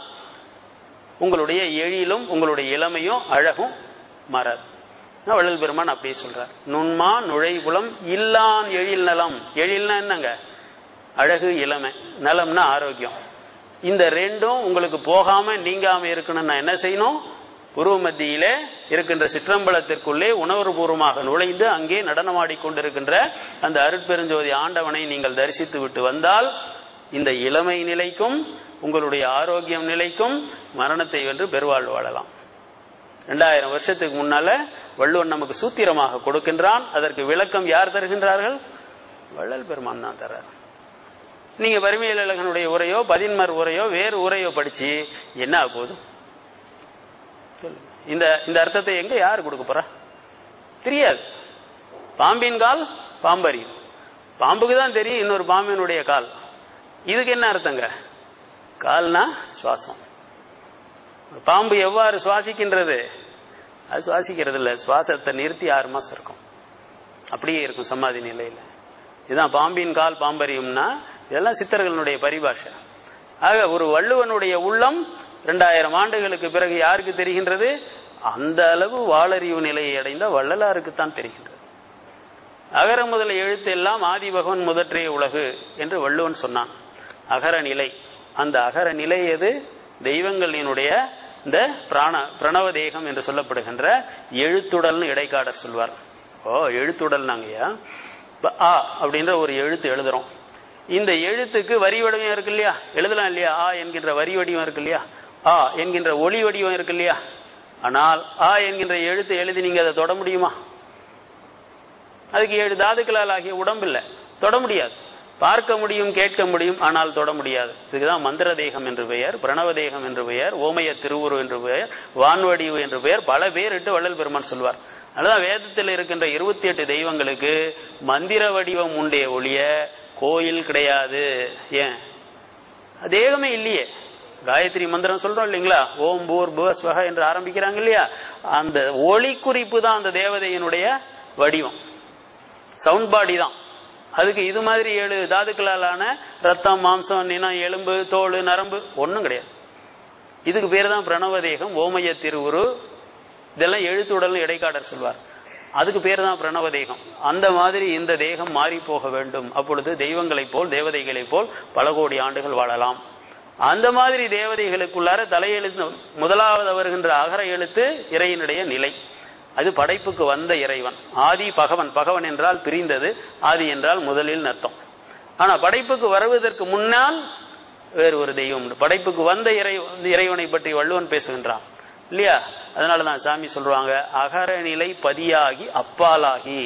உங்களுடைய எழிலும் உங்களுடைய இளமையும் அழகும் மறர் வள்ளல் பெருமான் அப்படியே சொல்றார் நுண்மா நுழைபுலம் இல்லான் எழில் நலம் எழில்னா என்னங்க அழகு இளமை நலம்னா ஆரோக்கியம் இந்த ரெண்டும் உங்களுக்கு போகாம நீங்காம இருக்கணும்னா என்ன செய்யணும் உருவ மத்தியிலே இருக்கின்ற சிற்றம்பலத்திற்குள்ளே உணர்வுபூர்வமாக நுழைந்து அங்கே நடனமாடிக் கொண்டிருக்கின்ற அந்த அருட்பெருஞ்சோதி ஆண்டவனை நீங்கள் தரிசித்து விட்டு வந்தால் இந்த இளமை நிலைக்கும் உங்களுடைய ஆரோக்கியம் நிலைக்கும் மரணத்தை வென்று பெருவாழ்வு வாழலாம் ரெண்டாயிரம் வருஷத்துக்கு முன்னால வள்ளுவன் நமக்கு சூத்திரமாக கொடுக்கின்றான் அதற்கு விளக்கம் யார் தருகின்றார்கள் வள்ளல் பெருமான் தான் தர்றார் நீங்க வறுமையில் அழகனுடைய உரையோ பதின்மர் உரையோ வேறு உரையோ படிச்சு என்ன ஆக போகுது இந்த இந்த அர்த்தத்தை எங்க யாரு கொடுக்க போறா தெரியாது பாம்பின் கால் பாம்பறியும் பாம்புக்கு தான் தெரியும் இன்னொரு பாம்பினுடைய கால் இதுக்கு என்ன அர்த்தங்க கால்னா சுவாசம் பாம்பு எவ்வாறு சுவாசிக்கின்றது அது சுவாசிக்கிறது இல்ல சுவாசத்தை நிறுத்தி ஆறு மாசம் இருக்கும் அப்படியே இருக்கும் சமாதி நிலையில இதுதான் பாம்பின் கால் பாம்பரியும்னா இதெல்லாம் சித்தர்களுடைய பரிபாஷை ஆக ஒரு வள்ளுவனுடைய உள்ளம் இரண்டாயிரம் ஆண்டுகளுக்கு பிறகு யாருக்கு தெரிகின்றது அந்த அளவு வாளறிவு நிலையை அடைந்த வள்ளலாருக்குத்தான் தெரிகின்றது அகர முதல எழுத்து எல்லாம் ஆதி பகவன் முதற்றிய உலகு என்று வள்ளுவன் சொன்னான் அகர நிலை அந்த அகர நிலை எது தெய்வங்களினுடைய இந்த பிராண பிரணவ தேகம் என்று சொல்லப்படுகின்ற எழுத்துடல்னு இடைக்காடர் சொல்வார் ஓ எழுத்துடல் நாங்கய்யா ஆ அப்படின்ற ஒரு எழுத்து எழுதுறோம் இந்த எழுத்துக்கு வரி வடிவம் இருக்கு இல்லையா எழுதலாம் இல்லையா ஆ என்கின்ற வரி வடிவம் இருக்கு இல்லையா ஆ என்கின்ற ஒளி வடிவம் இருக்கு இல்லையா ஆனால் ஆ என்கின்ற எழுத்து எழுதி நீங்க அதை தொட முடியுமா அதுக்கு ஏழு தாதுக்களால் ஆகிய உடம்பு இல்லை தொட முடியாது பார்க்க முடியும் கேட்க முடியும் ஆனால் தொட முடியாது இதுக்குதான் மந்திர தேகம் என்று பெயர் பிரணவ தேகம் என்று பெயர் ஓமய திருவுரு என்று பெயர் வான்வடிவு என்று பெயர் பல பேர் இட்டு வள்ளல் பெருமான் சொல்வார் அதுதான் வேதத்தில் இருக்கின்ற இருபத்தி எட்டு தெய்வங்களுக்கு மந்திர வடிவம் உண்டே ஒழிய கோயில் கிடையாது ஏன் தேகமே இல்லையே காயத்ரி மந்திரம் சொல்றோம் இல்லைங்களா ஓம் பூர் புவஸ்வக என்று ஆரம்பிக்கிறாங்க இல்லையா அந்த ஒளி குறிப்பு தான் அந்த தேவதையினுடைய வடிவம் சவுண்ட் பாடி தான் அதுக்கு இது மாதிரி ஏழு தாதுக்களாலான ரத்தம் மாம்சம் நினம் எலும்பு தோல் நரம்பு ஒன்றும் கிடையாது இதுக்கு பேர் தான் பிரணவ தேகம் ஓமய திருவுரு இதெல்லாம் எழுத்துடல் இடைக்காடர் சொல்வார் அதுக்கு பேர் தான் பிரணவ தேகம் அந்த மாதிரி இந்த தேகம் மாறி போக வேண்டும் அப்பொழுது தெய்வங்களைப் போல் தேவதைகளைப் போல் பல கோடி ஆண்டுகள் வாழலாம் அந்த மாதிரி தேவதைகளுக்குள்ளார தலையெழுத்து முதலாவது வருகின்ற அகர எழுத்து இறையினுடைய நிலை அது படைப்புக்கு வந்த இறைவன் ஆதி பகவன் பகவன் என்றால் பிரிந்தது ஆதி என்றால் முதலில் அர்த்தம் ஆனா படைப்புக்கு வருவதற்கு முன்னால் வேறு ஒரு தெய்வம் உண்டு படைப்புக்கு வந்த இறை இறைவனை பற்றி வள்ளுவன் பேசுகின்றான் இல்லையா அதனாலதான் சாமி சொல்றாங்க அகர நிலை பதியாகி அப்பாலாகி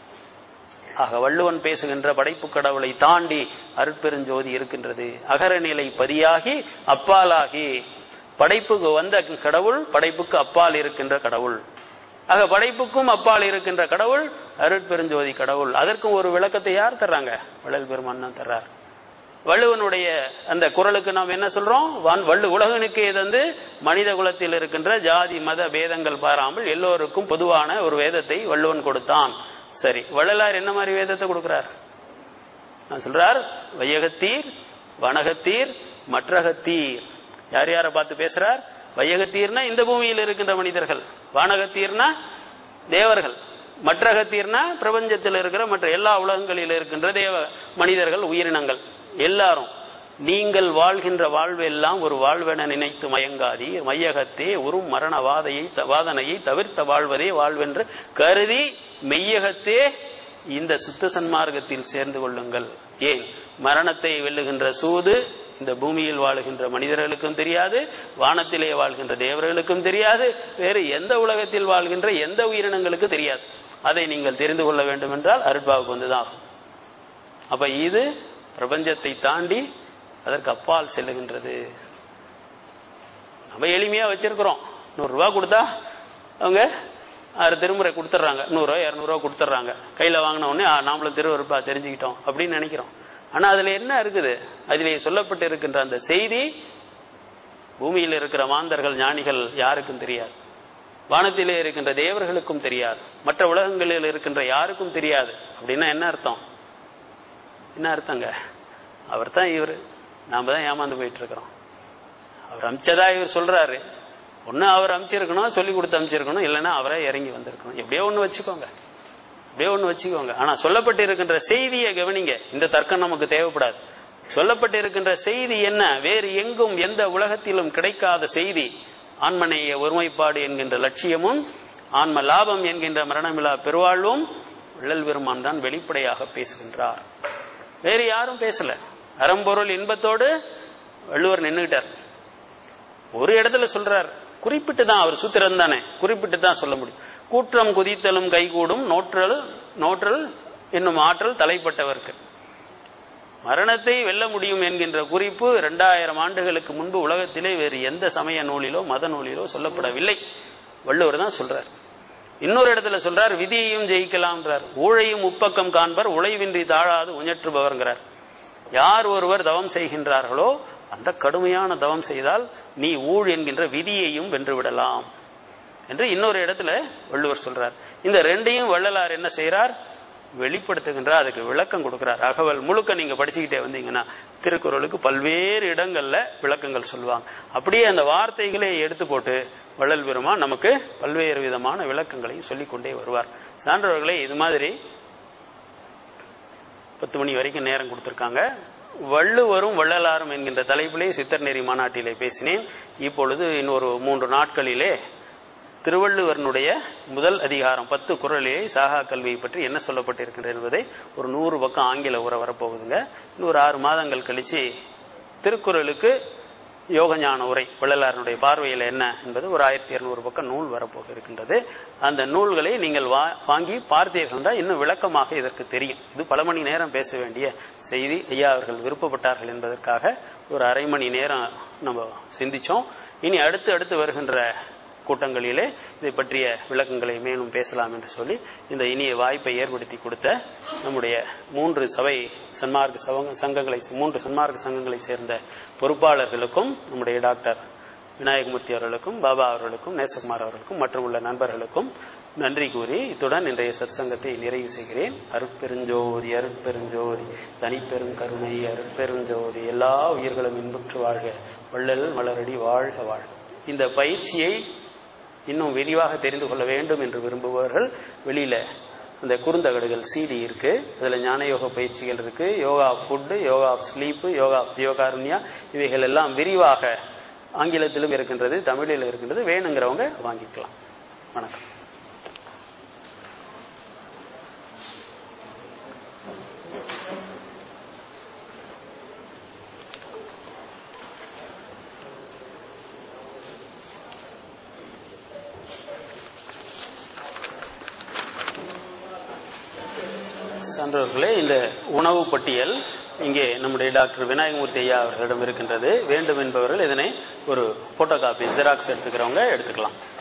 ஆக வள்ளுவன் பேசுகின்ற படைப்பு கடவுளை தாண்டி அருட்பெருஞ்சோதி இருக்கின்றது அகரநிலை பதியாகி அப்பாலாகி படைப்புக்கு வந்த கடவுள் படைப்புக்கு அப்பால் இருக்கின்ற கடவுள் ஆக படைப்புக்கும் அப்பால் இருக்கின்ற கடவுள் அருட்பெருஞ்சோதி கடவுள் அதற்கும் ஒரு விளக்கத்தை யார் தர்றாங்க வள்ளல் பெருமான் தான் தர்றார் வள்ளுவனுடைய அந்த குரலுக்கு நாம் என்ன சொல்றோம் வள்ளு உலகனுக்கு இது வந்து மனித குலத்தில் இருக்கின்ற ஜாதி மத பேதங்கள் பாராமல் எல்லோருக்கும் பொதுவான ஒரு வேதத்தை வள்ளுவன் கொடுத்தான் சரி வள்ளலார் என்ன மாதிரி வேதத்தை கொடுக்கிறார் நான் சொல்றார் வையகத்தீர் வனகத்தீர் மற்றகத்தீர் யார் யாரை பார்த்து பேசுறார் வையகத்தீர்னா இந்த பூமியில் இருக்கின்ற மனிதர்கள் வானகத்தீர்னா தேவர்கள் மற்றகத்தீர்னா பிரபஞ்சத்தில் இருக்கிற மற்ற எல்லா உலகங்களில் இருக்கின்ற தேவ மனிதர்கள் உயிரினங்கள் எல்லாரும் நீங்கள் வாழ்கின்ற வாழ்வெல்லாம் ஒரு வாழ்வென நினைத்து மயங்காதீர் மையகத்தே உறும் மரண வாதையை வாதனையை தவிர்த்த வாழ்வதே வாழ்வென்று கருதி மெய்யகத்தே இந்த சுத்த சன்மார்க்கத்தில் சேர்ந்து கொள்ளுங்கள் ஏன் மரணத்தை வெல்லுகின்ற சூது இந்த பூமியில் வாழுகின்ற மனிதர்களுக்கும் தெரியாது வானத்திலே வாழ்கின்ற தேவர்களுக்கும் தெரியாது வேறு எந்த உலகத்தில் வாழ்கின்ற எந்த உயிரினங்களுக்கு தெரியாது அதை நீங்கள் தெரிந்து கொள்ள வேண்டும் என்றால் அருட்பாவுக்கு வந்துதான் ஆகும் அப்ப இது பிரபஞ்சத்தை தாண்டி அதற்கு அப்பால் செல்லுகின்றது நம்ம எளிமையா வச்சிருக்கிறோம் நூறு ரூபா கொடுத்தா அவங்க ஆறு திருமுறை கொடுத்துட்றாங்க நூறுரூவா இரநூறுவா கொடுத்துட்றாங்க கையில் வாங்கின உடனே நாமளும் திருவருப்பா தெரிஞ்சுக்கிட்டோம் அப்படின்னு நினைக்கிறோம் ஆனா அதுல என்ன இருக்குது அதிலே சொல்லப்பட்டு இருக்கின்ற அந்த செய்தி பூமியில் இருக்கிற மாந்தர்கள் ஞானிகள் யாருக்கும் தெரியாது வானத்திலே இருக்கின்ற தேவர்களுக்கும் தெரியாது மற்ற உலகங்களில் இருக்கின்ற யாருக்கும் தெரியாது அப்படின்னா என்ன அர்த்தம் என்ன அர்த்தங்க அவர் தான் இவர் நாம தான் ஏமாந்து போயிட்டு இருக்கிறோம் அவர் அமிச்சதா இவர் சொல்றாரு ஒன்னு அவர் அமைச்சிருக்கணும் சொல்லி கொடுத்து அமைச்சிருக்கணும் இல்லைன்னா அவரே இறங்கி வந்திருக்கணும் எப்படியோ ஒண்ணு வச்சுக்கோங்க எப்படியோ ஒண்ணு வச்சுக்கோங்க ஆனா சொல்லப்பட்டு இருக்கின்ற செய்தியை கவனிங்க இந்த தர்க்கம் நமக்கு தேவைப்படாது சொல்லப்பட்டு இருக்கின்ற செய்தி என்ன வேறு எங்கும் எந்த உலகத்திலும் கிடைக்காத செய்தி ஆன்மநேய ஒருமைப்பாடு என்கின்ற லட்சியமும் ஆன்ம லாபம் என்கின்ற மரணமில்லா பெருவாழ்வும் விழல் பெருமான் தான் வெளிப்படையாக பேசுகின்றார் வேறு யாரும் பேசல அறம்பொருள் இன்பத்தோடு வள்ளுவர் நின்றுட்டார் ஒரு இடத்துல சொல்றார் குறிப்பிட்டு தான் அவர் சூத்திரம் தானே குறிப்பிட்டு தான் சொல்ல முடியும் கூற்றம் குதித்தலும் கைகூடும் நோற்றல் நோற்றல் என்னும் ஆற்றல் தலைப்பட்டவர்க்கு மரணத்தை வெல்ல முடியும் என்கின்ற குறிப்பு இரண்டாயிரம் ஆண்டுகளுக்கு முன்பு உலகத்திலே வேறு எந்த சமய நூலிலோ மத நூலிலோ சொல்லப்படவில்லை வள்ளுவர் தான் சொல்றார் இன்னொரு இடத்துல சொல்றார் விதியையும் ஜெயிக்கலாம்ன்றார் ஊழையும் உப்பக்கம் காண்பர் உழைவின்றி தாழாது உஞற்றுபவர்ங்கிறார் யார் ஒருவர் தவம் செய்கின்றார்களோ அந்த கடுமையான தவம் செய்தால் நீ ஊழ் என்கின்ற விதியையும் வென்று விடலாம் என்று இன்னொரு இடத்துல வள்ளுவர் சொல்றார் இந்த ரெண்டையும் வள்ளலார் என்ன செய்யறார் வெளிப்படுத்துகின்றார் அதுக்கு விளக்கம் கொடுக்கிறார் அகவல் முழுக்க நீங்க படிச்சுக்கிட்டே வந்தீங்கன்னா திருக்குறளுக்கு பல்வேறு இடங்கள்ல விளக்கங்கள் சொல்லுவாங்க அப்படியே அந்த வார்த்தைகளை எடுத்து போட்டு வள்ளல் பெருமான் நமக்கு பல்வேறு விதமான விளக்கங்களையும் சொல்லிக் கொண்டே வருவார் சான்றவர்களே இது மாதிரி பத்து மணி வரைக்கும் நேரம் கொடுத்திருக்காங்க வள்ளுவரும் வள்ளலாரும் என்கின்ற தலைப்பிலே சித்தர் நெறி மாநாட்டிலே பேசினேன் இப்பொழுது இன்னொரு மூன்று நாட்களிலே திருவள்ளுவரனுடைய முதல் அதிகாரம் பத்து குரலிலே சாகா கல்வியை பற்றி என்ன சொல்லப்பட்டிருக்கின்றது என்பதை ஒரு நூறு பக்கம் ஆங்கில உரை வரப்போகுதுங்க இன்னொரு ஆறு மாதங்கள் கழிச்சு திருக்குறளுக்கு யோக ஞான உரை வள்ளலாரனுடைய பார்வையில் என்ன என்பது ஒரு ஆயிரத்தி இருநூறு பக்கம் நூல் வரப்போக இருக்கின்றது அந்த நூல்களை நீங்கள் வாங்கி பார்த்தீர்கள் என்றால் இன்னும் விளக்கமாக இதற்கு தெரியும் இது பல மணி நேரம் பேச வேண்டிய செய்தி ஐயா அவர்கள் விருப்பப்பட்டார்கள் என்பதற்காக ஒரு அரை மணி நேரம் நம்ம சிந்திச்சோம் இனி அடுத்து அடுத்து வருகின்ற கூட்டங்களிலே இதை பற்றிய விளக்கங்களை மேலும் பேசலாம் என்று சொல்லி இந்த இனிய வாய்ப்பை ஏற்படுத்தி கொடுத்த நம்முடைய மூன்று சபை சன்மார்க்க சங்கங்களை மூன்று சன்மார்க்க சங்கங்களை சேர்ந்த பொறுப்பாளர்களுக்கும் நம்முடைய டாக்டர் விநாயகமூர்த்தி அவர்களுக்கும் பாபா அவர்களுக்கும் நேசகுமார் அவர்களுக்கும் மற்றும் உள்ள நண்பர்களுக்கும் நன்றி கூறி இத்துடன் இன்றைய சத் சங்கத்தை நிறைவு செய்கிறேன் அருட்பெருஞ்சோதி அருட்பெருஞ்சோதி தனிப்பெரும் கருணை அருட்பெருஞ்சோதி எல்லா உயிர்களும் இன்புற்று வாழ்க வள்ளல் மலரடி வாழ்க வாழ்க இந்த பயிற்சியை இன்னும் விரிவாக தெரிந்து கொள்ள வேண்டும் என்று விரும்புபவர்கள் வெளியில அந்த குறுந்தகடுகள் சிடி இருக்கு அதுல ஞான யோக பயிற்சிகள் இருக்கு yoga of food yoga of sleep yoga of ஜீவகாருண்யா இவைகள் எல்லாம் விரிவாக ஆங்கிலத்திலும் இருக்கின்றது தமிழில் இருக்கின்றது வேணுங்கிறவங்க வாங்கிக்கலாம் வணக்கம் சான்றவர்களே இந்த உணவு பட்டியல் இங்கே நம்முடைய டாக்டர் விநாயகமூர்த்தி ஐயா அவர்களிடம் இருக்கின்றது வேண்டும் என்பவர்கள் இதனை ஒரு போட்டோ காப்பி ஜெராக்ஸ் எடுத்துக்கிறவங்க எடுத்துக்கலாம்